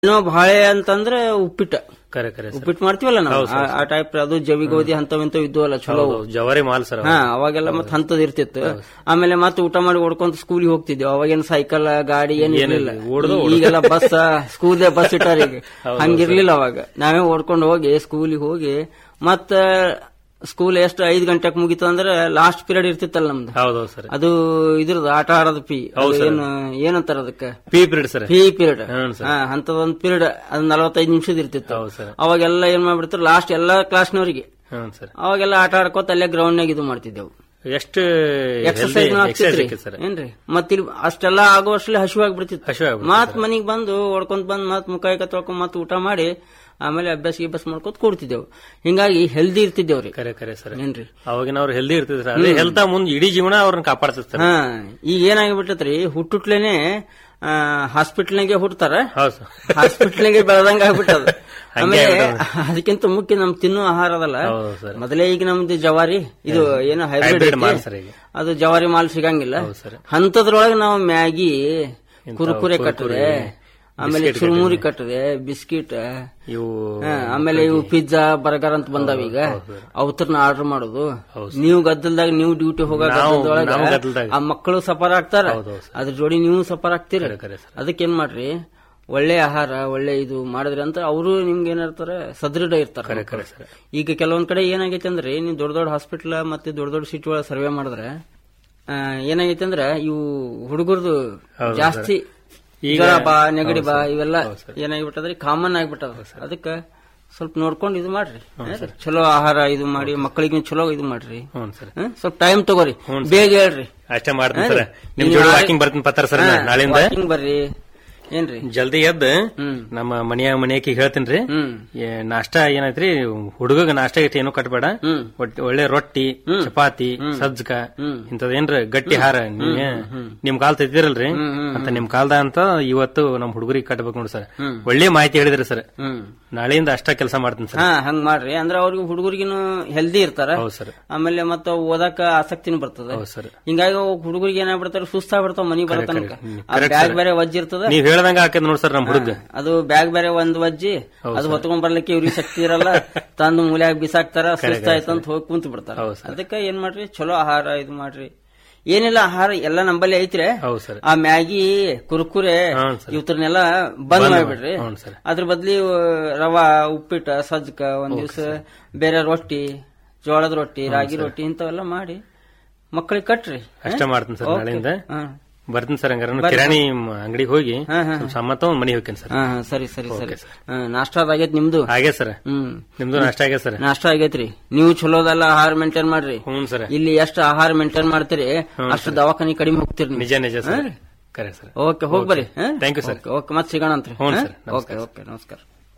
ಏನೋ ಬಾಳೆ ಅಂತಂದ್ರೆ ಉಪ್ಪಿಟ್ಟ ಕರೆ ಕರೆ ಸರ್ ಉಪ್ಪಿಟ್ಟು ಮಾಡ್ತೀವಲ್ಲ ನಾವು ಆ- ಆ ಟೈಪ್ ಅದು ಜವಿ ಗೋಧಿ ಅಂತವ್ ಇಂತವ್ ಇದ್ವಲ್ಲ ಚಲೋ ಹೌದು, ಜವಾರಿ ಮಾಲ್ ಸರ್ ಅವು. ಹಾ ಅವಾಗೆಲ್ಲ ಮತ್ತೆ ಹಂತದ್ ಇರ್ತಿತ್ತು ಆಮೇಲೆ ಮತ್ತೆ ಊಟ ಮಾಡಿ ಓಡ್ಕೊಂತ ಸ್ಕೂಲಿಗೆ ಹೋಗ್ತಿದ್ವಿ ಅವಾಗೇನು ಸೈಕಲ್ ಗಾಡಿ ಏನ್ ಇರ್ಲಿಲ್ಲ ಓಡ್ದು ಈ- ಈಗೆಲ್ಲ ಬಸ್ ಸ್ಕೂಲ್ ಬಸ್ ಇಟ್ಟಾರ ಈಗ ಹಂಗಿರ್ಲಿಲ್ಲ ಅವಾಗ ನಾವೇ ಓಡ್ಕೊಂಡು ಹೋಗಿ ಸ್ಕೂಲಿಗೆ ಹೋಗಿ ಮತ್ತ ಸ್ಕೂಲ್ ಎಷ್ಟು ಐದ್ ಗಂಟೆಗೆ ಮುಗಿತು ಅಂದ್ರೆ ಲಾಸ್ಟ್ ಪೀರಿಯಡ್ ಇರ್ತಿತ್ತಲ್ಲ ನಮ್ದು ಹೌದೌದು ಸರ್ ಅದು ಇದ್ರದ್ದು ಆಟ ಆಡೋದು ಪಿ ಅದು ಏನು ಏನಂತಾರ ಅದಕ್ಕೆ P period sir P period hmm sir. ಹಾ ಅಂತದೊಂದ್ ಪೀರಿಯಡ್ ಅದು ನಲವತ್ತೈದು ನಿಮಿಷದ ಇರ್ತಿತ್ತು ಹೌದು ಸರ್ ಅವಾಗೆಲ್ಲ ಏನ್ ಮಾಡ್ಬಿಡ್ತಾರೆ ಲಾಸ್ಟ್ ಎಲ್ಲಾ ಕ್ಲಾಸ್ನವರಿಗೆ ಹ್ಮ್ ಸರ್ ಅವಾಗೆಲ್ಲ ಆಟ ಆಡ್ಕೋತ ಅಲ್ಲೇ ಗ್ರೌಂಡ್ ನಾಗ ಇದು ಮಾಡ್ತಿದ್ದೆವು ಎಷ್ಟು ಎಕ್ಸರ್ಸೈಸ್ ಎಕ್ಸರ್ಸೈಸ್ ಸರ್ ಏನ್ರಿ ಮತ್ ಇಲ್ಲಿ ಅಷ್ಟೆಲ್ಲ ಆಗುವಷ್ಟಲ್ಲಿ ಹಸಿವು ಆಗ್ಬಿಡ್ತಿತ್ತು ಹಸಿವು ಆಗ್ಬಿಡ್ತು ಮತ್ ಮನಿಗ್ ಬಂದು ಓಡ್ಕೊಂತ ಬಂದ್ ಮತ್ ಮುಖ ಕೈ ತೊಳ್ಕೊಂಡ್ ಮತ್ ಊಟ ಮಾಡಿ ಆಮೇಲೆ ಅಭ್ಯಾಸ ಗಿಭ್ಯಾಸ ಮಾಡ್ಕೊತ ಕೂಡ್ತಿದ್ದೆವು ಹಿಂಗಾಗಿ ಹೆಲ್ದಿ ಇರ್ತಿದ್ದೇವ್ರಿ ಕರೆ ಕರೆ ಸರ್ ಏನ್ರಿ ಅವಾಗಿನ ಅವ್ರು ಹೆಲ್ದಿ ಇರ್ತಿದ್ರು ಅದೇ ಹೆಲ್ತ್ ಮುಂದ್ ಇಡೀ ಜೀವನ ಅವ್ರನ್ನ ಕಾಪಾಡ್ತಿರ್ತಾರೆ ಹಾ ಈಗ ಏನಾಗ್ಬಿಟ್ಟತ್ರಿ ಹುಟ್ಟುಟ್ಲೇನೆ ಹಾಸ್ಪಿಟಲ್ನಾಗೆ ಹುಟ್ತಾರ ಹೌದು ಸರ್ ಹಾಸ್ಪಿಟಲ್ನಾಗೆ ಬೆಳೆದಂಗ ಆಗ್ಬಿಟ್ಟದ ಹಂಗೆ ಆಮೇಲೆ ಆಗ್ಬಿಟ್ಟದ. ಅದಕ್ಕಿಂತ ಮುಖ್ಯ ನಮ್ ತಿನ್ನೋ ಆಹಾರ ಅದಲ್ಲ ಹೌದು ಸರ್ ಮೊದಲೇ ಈಗ ನಮ್ದು ಜವಾರಿ ಇದು ಏನು ಹೈಬ್ರಿಡ್ ಹೈಬ್ರಿಡ್ ಮಾಲ್ ಸರ್ ಈಗ ಅದು ಜವಾರಿ ಮಾಲ್ ಸಿಗಂಗಿಲ್ಲ ಹೌದು ಸರ್ ಅಂತದ್ರೊಳಗೆ ನಾವು ಮ್ಯಾಗಿ ಇಂಥವು ಕುರುಕುರೆ ಕುರ್ಕುರೆ, ಕಟ್ಟದೆ ಆಮೇಲೆ ಬಿಸ್ಕೆಟ್ ಚುರುಮುರಿ ಕಟ್ಟದೆ ಬಿಸ್ಕಿಟ್ ಇವು ಹಾ, ಆಮೇಲೆ ಇವು ಪಿಜ್ಜಾ ಬರ್ಗರ್ ಅಂತ ಬಂದಾವ ಈಗ ಅವತ್ರನ್ನ ಆರ್ಡರ್ ಮಾಡೋದು ಹೌದು ನೀವು ಗದ್ದಲ್ದಾಗ ನೀವು ಡ್ಯೂಟಿ ಹೋಗೋ ನಾವು- ಗದ್ದಲ್ದೊಳಗ ನಾವು ಗದ್ದಲ್ದಾಗ. ಆ ಮಕ್ಕಳು ಸಫರ್ ಆಗ್ತಾರ ಹೌದು, ಹೌದು ಅದ್ರ ಜೋಡಿ ನೀವು ಸಫರ್ ಆಗ್ತೀರಿ ಕರೆ ಕರೆ ಸರ್ ಅದಕ್ಕೆ ಏನ್ ಮಾಡ್ರಿ ಒಳ್ಳೆ ಆಹಾರ ಒಳ್ಳೆ ಇದು ಮಾಡಿದ್ರಿ ಅಂತ ಅವರು ನಿಮ್ಗೆ ಏನಿರ್ತಾರೆ ಸದೃಢ ಇರ್ತಾರೆ ಕರೆ ಕರೆ ಸರ್ ಈಗ ಕೆಲವೊಂದ್ ಕಡೆ ಏನಾಗೈತೆ ಅಂದ್ರೆ ನೀವು ದೊಡ್ಡ ದೊಡ್ಡ ಹಾಸ್ಪಿಟಲ್ ಮತ್ತೆ ದೊಡ್ಡ ದೊಡ್ಡ ಸಿಟಿ ಒಳಗೆ ಸರ್ವೆ ಮಾಡಿದ್ರೆ ಆ, ಏನಾಗೈತೆ ಅಂದ್ರೆ ಇವು ಹುಡುಗರದು ಹೌದು ಜಾಸ್ತಿ ಈಗ- ಜ್ವರ ಬಾ ನೆಗಡಿ ಬಾ ಇವೆಲ್ಲ ಹೌದು ಸರ್. ಏನಾಗ್ಬಿಟ್ಟದ್ರಿ ಕಾಮನ್ ಆಗ್ಬಿಟ್ಟದ ಅದಕ್ಕೆ ಸ್ವಲ್ಪ ನೋಡ್ಕೊಂಡು ಇದು ಮಾಡ್ರಿ ಚಲೋ ಆಹಾರ ಇದು ಮಾಡಿ ಮಕ್ಕಳಿಗೆ ಚಲೋ ಇದು ಮಾಡ್ರಿ ಹ್ಞೂ ಸರ್ ಹ? ಸ್ವಲ್ಪ ಟೈಮ್ ತಗೋರಿ ಬೇಗ ಹೇಳ್ರಿ ಅಷ್ಟೇ ಮಾಡ್ತೀನಿ ಸರ್ ನಿಮ್ ಜೋಡಿ ವಾಕಿಂಗ್ ಬರ್ತೀನಿ ಪತ್ತಾರ ಸರ್ ನಾ- ನಾಳಿಂದ ವಾಕಿಂಗ್ ಬರ್ರಿ ಏನ್ರಿ ಜಲ್ದಿ ಎದ್ದು ಹ್ಮ್ ನಮ್ಮ ಮನೆಯ ಮನೆಯಕ್ಕೆ ಹೇಳ್ತೀನಿ ಹ್ಮ್ ನಾಷ್ಟ ಏನೈತ್ರಿ ಹುಡುಗಗ ನಾಷ್ಟ ಇಟ್ಟು ಏನೂ ಕಟ್ಬೇಡ ಹ್ಮ್ ಒಟ್- ಒಳ್ಳೆ ರೊಟ್ಟಿ ಚಪಾತಿ ಸಜ್ಜಕ ಹ್ಮ್. ಇಂಥದೇನ್ರ ಗಟ್ಟಿ ಹಾರ ನೀವೇ ನಿಮ್ ಕಾಲ್ ತೆಗ್ದಿರಲ್ರಿ ಹ್ಮ್, ಹ್ಮ್, ಅಂತ ನಿಮ್ ಕಾಲ್ದ ಅಂತ ಇವತ್ತು ನಮ್ ಹುಡುಗರಿಗೆ ಕಟ್ಬೇಕು ನೋಡಿ ಸರ್ ಹ್ಮ್. ಒಳ್ಳೆ ಮಾಹಿತಿ ಹೇಳಿದ್ರಿ ಸರ್ ಹ್ಮ್ ನಾಳೆಯಿಂದ ಅಷ್ಟ ಕೆಲಸ ಮಾಡ್ತೀನಿ ಸರ್ ಹಾ ಹಂಗ್ ಮಾಡ್ರಿ ಅಂದ್ರೆ ಅವ್ರಿಗೆ ಹುಡುಗರಿಗಿನು ಹೆಲ್ದಿ ಇರ್ತಾರ ಹೌದು ಸರ್ ಆಮೇಲೆ ಮತ್ತ ಓದಾಕ ಆಸಕ್ತಿನೂ ಬರ್ತದ ಹೌದು ಸರ್ ಹಿಂಗಾಗಿ ಹುಡುಗರಿಗೆ ಏನಾಗ್ಬಿಡ್ತಾರ ಸುಸ್ತಾಗ್ಬಿಡ್ತಾವ ಮನಿ ಬರೋ ತನಕ ಆ ಬ್ಯಾಗ್ ಬೇರೆ ವಜ್ಜಿ ಇರ್ತದ ನೀವ್ ಹೇಳ್ದಂಗ ಹಾಕದ್ ನೋಡಿ ಸರ್ ನಮ್ ಹುಡುಗ ಅದು ಬ್ಯಾಗ್ ಬೇರೆ ಒಂದ್ ವಜ್ಜಿ ಅದು ಹೊತ್ಕೊಂಡ್ ಬರ್ಲಿಕ್ಕೆ ಇವ್ರಿಗೆ ಶಕ್ತಿ ಇರಲ್ಲ ತಂದು ಮೂಲ್ಯಾಗ ಬಿಸಾಕ್ತಾರ ಸುಸ್ತಾಯ್ತು ಅಂತ ಹೋಗಿ ಕುಂತ ಬಿಡ್ತಾರ ಹೌದು ಸರ್. ಅದಕ್ಕೆ ಏನ್ ಮಾಡ್ರಿ ಚಲೋ ಆಹಾರ ಇದು ಮಾಡ್ರಿ ಏನಿಲ್ಲ ಆಹಾರ ಎಲ್ಲ ನಂಬಲ್ಲಿ ಐತ್ರಿ ಹೌದು ಸರ್ ಆ ಮ್ಯಾಗಿ ಕುರ್ಕುರೆ ಹ್ಞೂ ಸರ್ ಇವತ್ರನ್ನೆಲ್ಲ ಬಂದ್ ಮಾಡ್ಬಿಡ್ರಿ ಹ್ಞೂ ಸರ್ ಅದ್ರ ಬದ್ಲಿ ರವಾ ಉಪ್ಪಿಟ್ಟ ಸಜ್ಜಕ ಒಂದ್ ದಿವ್ಸ ಬೇರೆ ರೊಟ್ಟಿ ಜೋಳದ ರೊಟ್ಟಿ ರಾಗಿ ರೊಟ್ಟಿ ಇಂಥವೆಲ್ಲ ಮಾಡಿ ಮಕ್ಕಳಿಗೆ ಕಟ್ರಿ ಅಷ್ಟ ಮಾಡ್ತೀನಿ ಸರ್ ನಾಳೆಯಿಂದ ಹಾ ಬರ್ತೀನಿ ಸರ್ ಹಂಗಾರ ಕಿರಾಣಿ ಅಂಗಡಿಗೆ ಹೋಗಿ ಹಾ, ಹಾ. ಸ್ವಲ್ಪ ಸಾಮಾನ್ ತಗೊಂಡ್ ಮನೆಗೆ ಹೋಗ್ತೀನಿ ಸರ್ ಹಾ ಹಾ, ಸರಿ ಸರಿ ಸರಿ ಹಾ, ನಾಷ್ಟ ಆಗೈತ್ ನಿಮ್ದು ಹಾಗೆ ಸರ್ ಹ್ಮ್ ನಿಮ್ದು ನಾಷ್ಟ ಆಗಿದೆ ಸರ್ ನಾಷ್ಟ ಆಗೈತ್ರಿ ನೀವು ಚಲೋದಲ್ಲ ಆಹಾರ ಮೇಂಟೈನ್ ಮಾಡ್ರಿ ಹ್ಞೂ ಸರ್ ಇಲ್ಲಿ ಎಷ್ಟು ಆಹಾರ ಮೇಂಟೈನ್ ಮಾಡ್ತೀರಿ ಅಷ್ಟು ದವಾಖಾನಿ ಕಡಿಮೆ ಹೋಗ್ತೀರಿ ನೀವು ನಿಜ ನಿಜ ಸರ್ ಕರೆ ಸರ್ ಓಕೆ ಹೋಗ್ ಬರ್ರಿ Thank you, sir. ಓಕೆ ಮತ್ತೆ ಸಿಗೋಣ ಅಂತ್ರಿ ಹ್ಞೂ, sir. ಓಕೆ ಓಕೆ ನಮಸ್ಕಾರ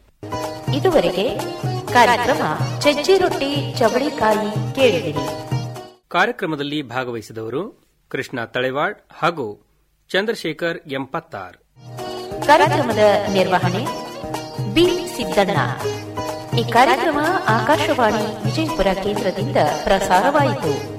ಇದುವರೆಗೆ ಕಾರ್ಯಕ್ರಮ ಸಜ್ಜಿ ರೊಟ್ಟಿ ಚವಳಿಕಾಯಿ ಕೇಳಿದಿರಿ ಕಾರ್ಯಕ್ರಮದಲ್ಲಿ ಭಾಗವಹಿಸಿದವರು ಕೃಷ್ಣ ತಳೆವಾಡ್ ಹಾಗೂ ಚಂದ್ರಶೇಖರ್ ಎಂಪತ್ತಾರ್ ಕಾರ್ಯಕ್ರಮದ ನಿರ್ವಹಣೆ ಬಿ ಸಿದ್ದಣ್ಣ ಈ ಕಾರ್ಯಕ್ರಮ ಆಕಾಶವಾಣಿ ವಿಜಯಪುರ ಕೇಂದ್ರದಿಂದ ಪ್ರಸಾರವಾಯಿತು